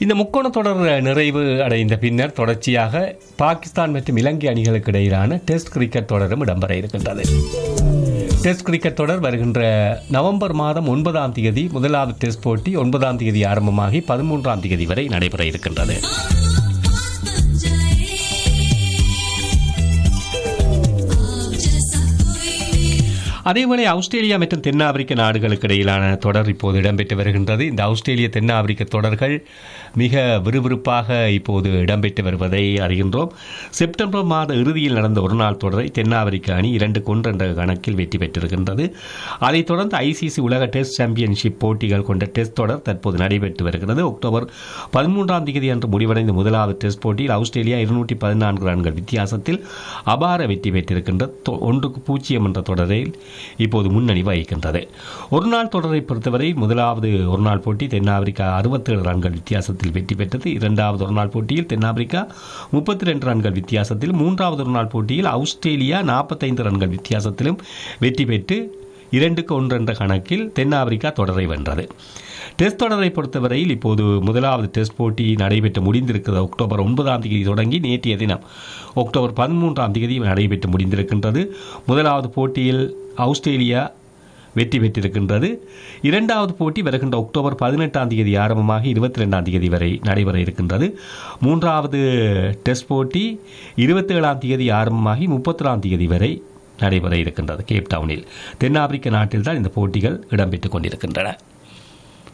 இந்த முக்கோண தொடர் நிறைவு அடைந்த பின்னர் தொடர்ச்சியாக பாகிஸ்தான் மற்றும் இலங்கை அணிகளுக்கு இடையிலான டெஸ்ட் கிரிக்கெட் தொடரும் இடம்பெற இருக்கின்றது டெஸ்ட் கிரிக்கெட் தொடர் வருகின்ற நவம்பர் மாதம் ஒன்பதாம் தேதி முதலாவது டெஸ்ட் போட்டி ஒன்பதாம் தேதி ஆரம்பமாகி பதிமூன்றாம் தேதி வரை நடைபெற இருக்கின்றது அதேவேளை ஆஸ்திரேலியா மற்றும் தென்னாப்பிரிக்க நாடுகளுக்கு இடையிலான தொடர் இப்போது இடம்பெற்று வருகின்றது இந்த ஆஸ்திரேலிய தென்னாப்பிரிக்க தொடர்கள் மிக விறுவிறுப்பாக இப்போது இடம்பெற்று வருவதை அறிகின்றோம் செப்டம்பர் மாத இறுதியில் நடந்த ஒருநாள் தொடரை தென்னாப்பிரிக்க அணி இரண்டு கொன்று என்ற கணக்கில் வெற்றி பெற்றிருக்கின்றது அதைத் தொடர்ந்து ஐசிசி உலக டெஸ்ட் சாம்பியன்ஷிப் போட்டிகள் கொண்ட டெஸ்ட் தொடர் தற்போது நடைபெற்று வருகிறது அக்டோபர் பதிமூன்றாம் தேதி அன்று முடிவடைந்த முதலாவது டெஸ்ட் போட்டியில் ஆஸ்திரேலியா இருநூற்றி பதினான்கு ரன்கள் வித்தியாசத்தில் அபார வெற்றி பெற்றிருக்கின்ற தொ- ஒன்றுக்கு பூஜ்ஜியம் என்ற தொடரில் இப்போது முன்னணி வகிக்கின்றது ஒரு நாள் தொடரை பொறுத்தவரை முதலாவது ஒருநாள் போட்டி தென்னாப்பிரிக்கா அறுபத்தேழு ரன்கள் வித்தியாசத்தில் வெற்றி பெற்றது இரண்டாவது ஒருநாள் போட்டியில் தென்னாப்பிரிக்கா முப்பத்தி ரெண்டு ரன்கள் வித்தியாசத்தில் மூன்றாவது ஒருநாள் போட்டியில் ஆஸ்திரேலியா நாற்பத்தைந்து ரன்கள் வித்தியாசத்திலும் வெற்றி பெற்று இரண்டுக்கு ஒன்று என்ற கணக்கில் தென்னாப்பிரிக்கா தொடரை வென்றது டெஸ்ட் தொடரை பொறுத்தவரையில் இப்போது முதலாவது டெஸ்ட் போட்டி நடைபெற்று முடிந்திருக்கிறது அக்டோபர் ஒன்பதாம் தேதி தொடங்கி நேற்றைய தினம் அக்டோபர் பதிமூன்றாம் தேதி நடைபெற்று முடிந்திருக்கின்றது முதலாவது போட்டியில் ஆஸ்திரேலியா வெற்றி பெற்றிருக்கின்றது இரண்டாவது போட்டி வருகின்ற அக்டோபர் பதினெட்டாம் தேதி ஆரம்பமாகி இருபத்தி ரெண்டாம் தேதி வரை நடைபெற இருக்கின்றது மூன்றாவது டெஸ்ட் போட்டி இருபத்தேழாம் தேதி ஆரம்பமாகி முப்பத்தொராம் தேதி வரை நடைபெற இருக்கின்றது கேப் டவுனில் தென்னாப்பிரிக்க நாட்டில் தான் இந்த போட்டிகள் இடம்பெற்றுக் கொண்டிருக்கின்றன